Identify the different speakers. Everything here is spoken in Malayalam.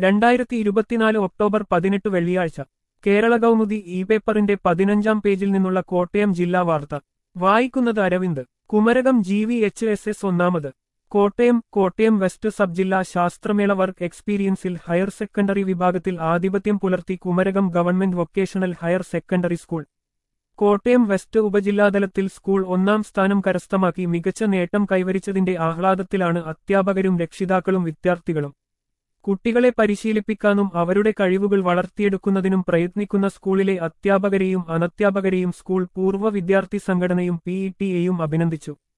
Speaker 1: രണ്ടായിരത്തി ഇരുപത്തിനാല് ഒക്ടോബർ പതിനെട്ട് വെള്ളിയാഴ്ച കേരള കൗമുദി ഇ പേപ്പറിന്റെ പതിനഞ്ചാം പേജിൽ നിന്നുള്ള കോട്ടയം ജില്ലാ വാർത്ത വായിക്കുന്നത് Aravind Kumarakom G V H S S ഒന്നാമത് കോട്ടയം കോട്ടയം വെസ്റ്റ് സബ് ജില്ലാ ശാസ്ത്രമേള വർക്ക് എക്സ്പീരിയൻസിൽ ഹയർ സെക്കൻഡറി വിഭാഗത്തിൽ ആധിപത്യം പുലർത്തി Kumarakom government vocational higher secondary school Kottayam west ഉപജില്ലാതലത്തിൽ സ്കൂൾ ഒന്നാം സ്ഥാനം കരസ്ഥമാക്കി മികച്ച നേട്ടം കൈവരിച്ചതിന്റെ ആഹ്ലാദത്തിലാണ് അധ്യാപകരും രക്ഷിതാക്കളും വിദ്യാർത്ഥികളും കുട്ടികളെ പരിശീലിപ്പിക്കാനും അവരുടെ കഴിവുകൾ വളർത്തിയെടുക്കുന്നതിനും പ്രയത്നിക്കുന്ന സ്കൂളിലെ അധ്യാപകരെയും അനധ്യാപകരെയും സ്കൂൾ പൂർവ്വ വിദ്യാർത്ഥി സംഘടനയും പിഇടിയെയും അഭിനന്ദിച്ചു